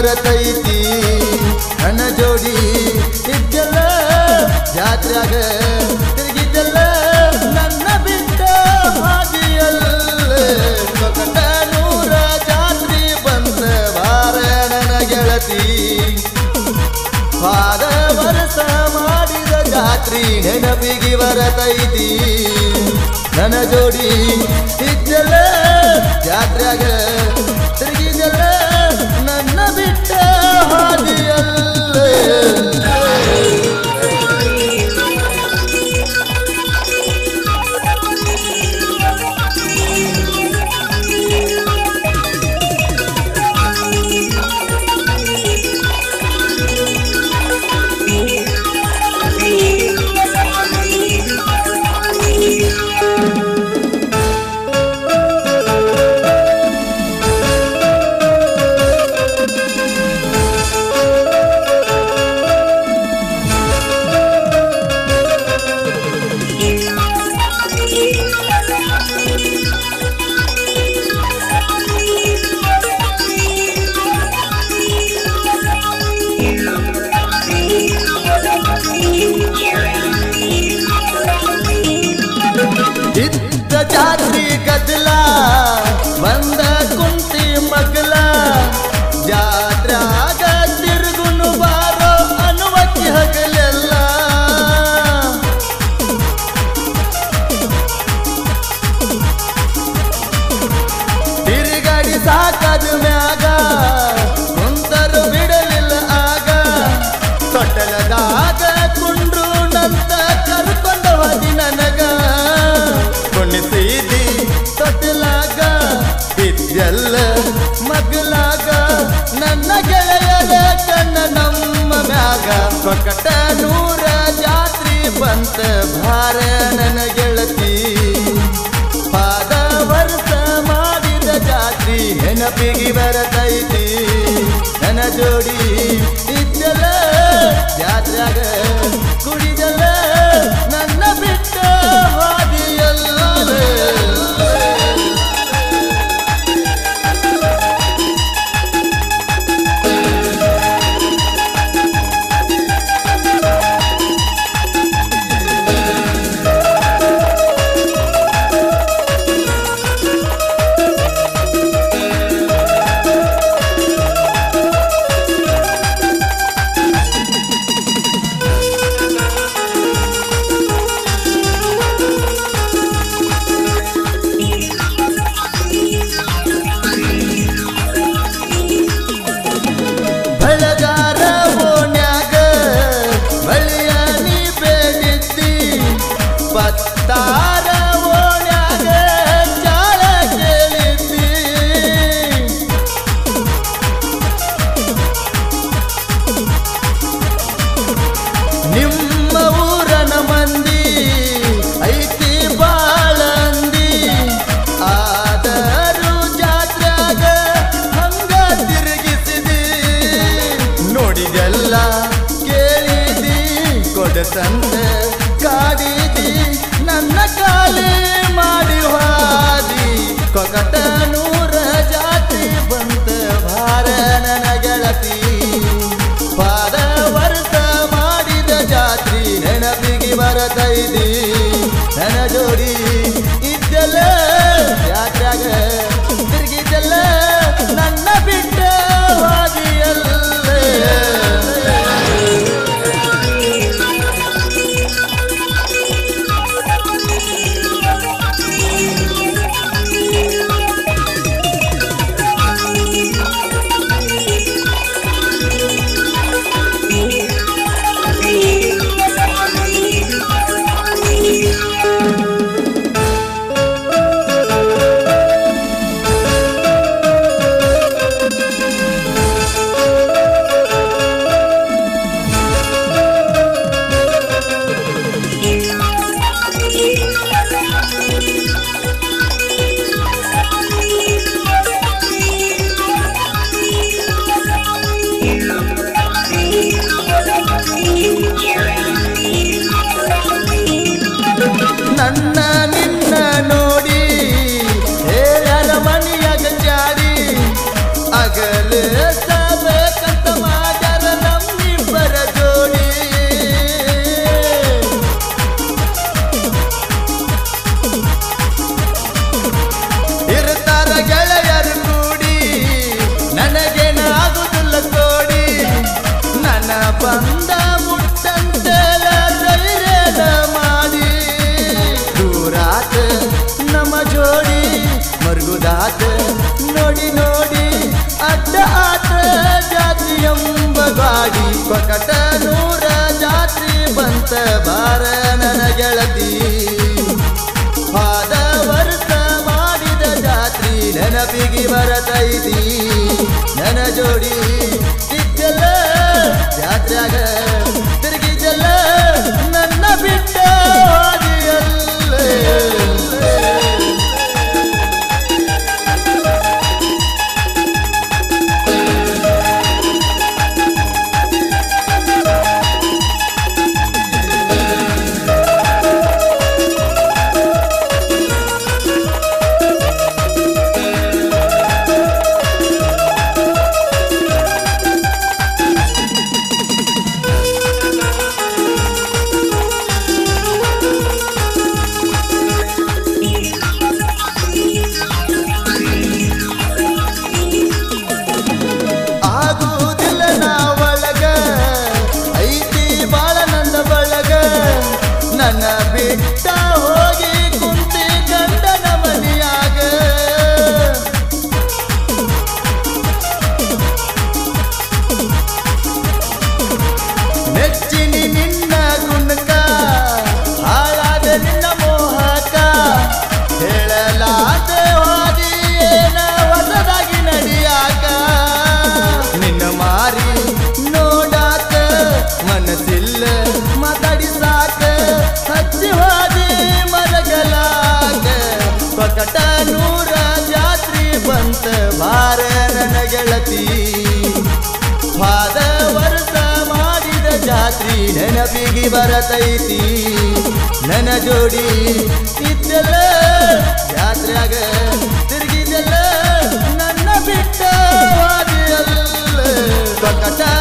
ಬರತೈತಿ ನನ್ನ ಜೋಡಿ ಇದ್ದಲ್ಲ ಜಾತ್ರ್ಯಾಗ ತಿರುಗಿದ್ದಲ್ಲ ನನ್ನ ಬಿಟ್ಟ ಹಾದಿಯಲ್ಲೇ ನೂರ ಜಾತ್ರಿ ಬಂದ ಬಾರ ನನ್ನ ಗೆಳತಿ ಪಾದ ವರ್ಷ ಮಾಡಿದ ಜಾತ್ರಿ ನೆನಪಿಗೆ ಬರತೈತಿ ನನ್ನ ಜೋಡಿ ಇದ್ದಲ್ಲ ಜಾತ್ರ್ಯಾಗ ತಿರುಗಿದಲ್ಲ ನನ್ನ ಬಿಟ್ಟ ಹಾದಿಯಲ್ಲೇ ಇದ್ದ ಜಾತ್ರಿ ಗದ್ದಲ ಬಂದ ಕುಂತಿ ಮಗಲ ಜಾತ್ರಾಗ ತಿರುಗುನು ಬಾರೋ ಅನ್ನುವಕ್ಕಿ ಹಗಲೆಲ್ಲ ತಿರುಗಾಡಿ ಸಾಕಾದ ಮ್ಯಾಗ ಕುಂತರು ಬಿಡಲಿಲ್ಲ ಆಗ ತೊಟ್ಟಲದಾಗ ಕುಂಡ್ರು ನಂತ ಕರ್ಕೊಂಡ ಹೋದಿ ನನಗ ಕುಣಿಸಿದಿ ತೊಟ್ಟಲಾಗ ಇದ್ದೆಲ್ಲ ಮಗಲಾಗ ನನ್ನ ಗೆಳೆಯರ ಕಣ್ಣ ನಮ್ಮ ಮ್ಯಾಗ ಪ್ರಕಟ ನೂರ ಜಾತ್ರಿ ಬಂತ ಭಾರ ನನ್ನ ಗೆಳತಿ ಪಾದ ವರ್ಷ ಮಾಡಿದ ಜಾತ್ರಿ ನೆನಪಿಗೆ ಬರತೈತಿ ನನ್ನ ಜೋಡಿ ಇದ್ದಲ್ಲ ಜಾತ್ರಾಗ ಕುಡಿದಲ್ಲ ನನ್ನ ಬಿಟ್ಟ ಹಾದಿಯಲ್ಲೇ ಬೆಳಗಾರ ಓಣ್ಯಾಗ ಬಳಿಯ ನೀ ಬೇಡಿದ್ದಿ ಪತ್ತಾರ ಓಣ್ಯಾಗ ಚಾಳ ಕೇಳಿದ್ದಿ ನಿಮ್ಮ ಊರನ ಮಂದಿ ಐತಿ ಬಾಳಂದಿ ಆದರೂ ಜಾತ್ರ್ಯಾಗ ಹಂಗ ತಿರುಗಿಸಿದಿ ನೋಡಿದೆಲ್ಲ ಕೇಳಿದಿ ಕೊಡತಂದ ಕಾಡಿದಿ ನನ್ನ ಕಾಲಿ ಮಾಡಿ ಹಾದಿ ಕೊಕಟ ನೂರ ಜಾತಿ ಬಂತ ಭಾರ ನನ್ನ ಗೆಳತಿ ಪಾದ ವರ್ಷ ಮಾಡಿದ ಜಾತ್ರಿ ನೆನಪಿಗೆ ಬರತೈದಿ ನನ್ನ ಜೋಡಿ ಇದ್ದಲ್ಲ ಜಾತ್ರಾಗ ತಿರುಗಿದ್ದಲ್ಲ ನನ್ನ ಬಿಟ್ಟ ಹಾದಿಯಲ್ಲೇ ನನ್ನ ನಿನ್ನ ನೋಡಿ ಹೇಳರ ಮನಿಯಾಗ ಜಾಡಿ ಅಗಲ ಸಬೇಕ ಬಂತ ಬಾರ ನನ್ನ ಗೆಳತಿ ಪಾದ ವರ್ಷ ಮಾಡಿದ ಜಾತ್ರಿ ನೆನಪಿಗೆ ಬರತೈತಿ ನನ್ನ ಜೋಡಿ ಇದ್ದೆಲ್ಲ ಜಾತ್ರ್ಯಾಗ ತಿರುಗಿದ್ದೆಲ್ಲ ನನ್ನ ಬಿಟ್ಟ ಹಾದಿಯಲ್ಲೇ ಆಗುವುದಿಲ್ಲ ನಾ ಒಳಗ ಐತಿ ಬಾಳ ನನ್ನ ಬಳಗ ನನ್ನ ಬಿಟ್ಟ ಹೋಗಿ ಕುಂತಿ ಗಂಡನ ಮನೆಯಾಗ ಮೆಚ್ಚಿನಿ ನಿನ್ನ ಗುಣಕ ಹಾಳಾದ ನಿನ್ನ ಮೋಹಕ ಹೇಳಲಾದೆ ಹೋದಿ ಏನ ಹೊಸದಾಗಿ ನಡಿಯಾಕ ನಿನ್ನ ಮಾರಿ ನೋಡಾಕ ಮನಸ್ಸಿಲ್ಲ ಮಾತಾಡಿ ಸಾಕ ಹಚ್ಚಿ ಹೋದಿ ಮರಗಲಾಕ ಕೊಕಟ ನೂರ ಜಾತ್ರಿ ಬಂತ ಬಾರ ನನ್ನ ಗೆಳತಿ ಪಾದ ವರ್ಷ ಮಾಡಿದ ಜಾತ್ರಿ ನೆನಪಿಗೆ ಬರತೈತಿ ನನ್ನ ಜೋಡಿ ಇದ್ದೆಲ್ಲ ಜಾತ್ರ್ಯಾಗ ತಿರುಗಿದೆಲ್ಲ ನನ್ನ ಬಿಟ್ಟ ಹಾದಿಯಲ್ಲ ಕಟ